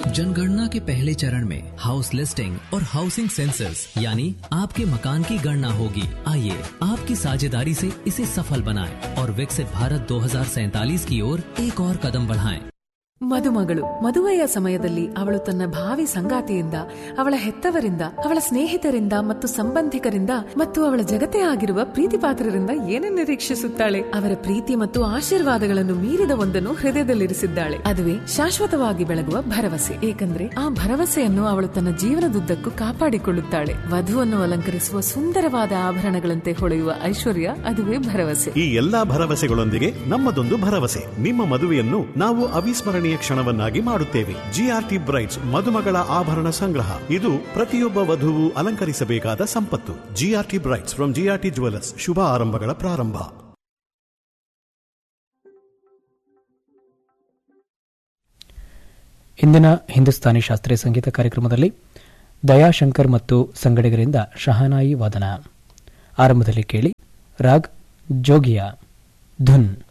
जनगणना के पहले चरण में हाउस लिस्टिंग और हाउसिंग सेंसस यानी आपके मकान की गणना होगी आइए आपकी साझेदारी से इसे सफल बनाएं और विकसित भारत 2047 की ओर एक और कदम बढ़ाएं। ಮದುಮಗಳು ಮದುವೆಯ ಸಮಯದಲ್ಲಿ ಅವಳು ತನ್ನ ಭಾವಿ ಸಂಗಾತಿಯಿಂದ ಅವಳ ಹೆತ್ತವರಿಂದ ಅವಳ ಸ್ನೇಹಿತರಿಂದ ಮತ್ತು ಸಂಬಂಧಿಕರಿಂದ ಮತ್ತು ಅವಳ ಜಗತ್ತೇ ಆಗಿರುವ ಪ್ರೀತಿ ಪಾತ್ರರಿಂದ ಏನನ್ನು ನಿರೀಕ್ಷಿಸುತ್ತಾಳೆ ಅವರ ಪ್ರೀತಿ ಮತ್ತು ಆಶೀರ್ವಾದಗಳನ್ನು ಮೀರಿದ ಒಂದನ್ನು ಹೃದಯದಲ್ಲಿರಿಸಿದ್ದಾಳೆ ಅದುವೇ ಶಾಶ್ವತವಾಗಿ ಬೆಳಗುವ ಭರವಸೆ ಏಕೆಂದ್ರೆ ಆ ಭರವಸೆಯನ್ನು ಅವಳು ತನ್ನ ಜೀವನದುದ್ದಕ್ಕೂ ಕಾಪಾಡಿಕೊಳ್ಳುತ್ತಾಳೆ ವಧುವನ್ನು ಅಲಂಕರಿಸುವ ಸುಂದರವಾದ ಆಭರಣಗಳಂತೆ ಹೊಳೆಯುವ ಐಶ್ವರ್ಯ ಅದುವೇ ಭರವಸೆ ಈ ಎಲ್ಲಾ ಭರವಸೆಗಳೊಂದಿಗೆ ನಮ್ಮದೊಂದು ಭರವಸೆ ನಿಮ್ಮ ಮದುವೆಯನ್ನು ನಾವು ಅವಿಸ್ಮರಣೀಯ ಕ್ಷಣವನ್ನಾಗಿ ಮಾಡುತ್ತೇವೆ ಜಿಆರ್ಟಿ ಬ್ರೈಟ್ಸ್ ಮದುಮಗಳ ಆಭರಣ ಸಂಗ್ರಹ ಇದು ಪ್ರತಿಯೊಬ್ಬ ವಧುವು ಅಲಂಕರಿಸಬೇಕಾದ ಸಂಪತ್ತು GRT brights from GRT jewellers ಶುಭ ಆರಂಭಗಳ ಪ್ರಾರಂಭ ಇಂದಿನ ಹಿಂದೂಸ್ತಾನಿ ಶಾಸ್ತ್ರೀಯ ಸಂಗೀತ ಕಾರ್ಯಕ್ರಮದಲ್ಲಿ ದಯಾಶಂಕರ್ ಮತ್ತು ಸಂಗಡಿಗರಿಂದ ಶಹನಾಯಿ ವಾದನ ಆರಂಭದಲ್ಲಿ ಕೇಳಿ ರಾಗ್ ಜೋಗಿಯಾ ಧುನ್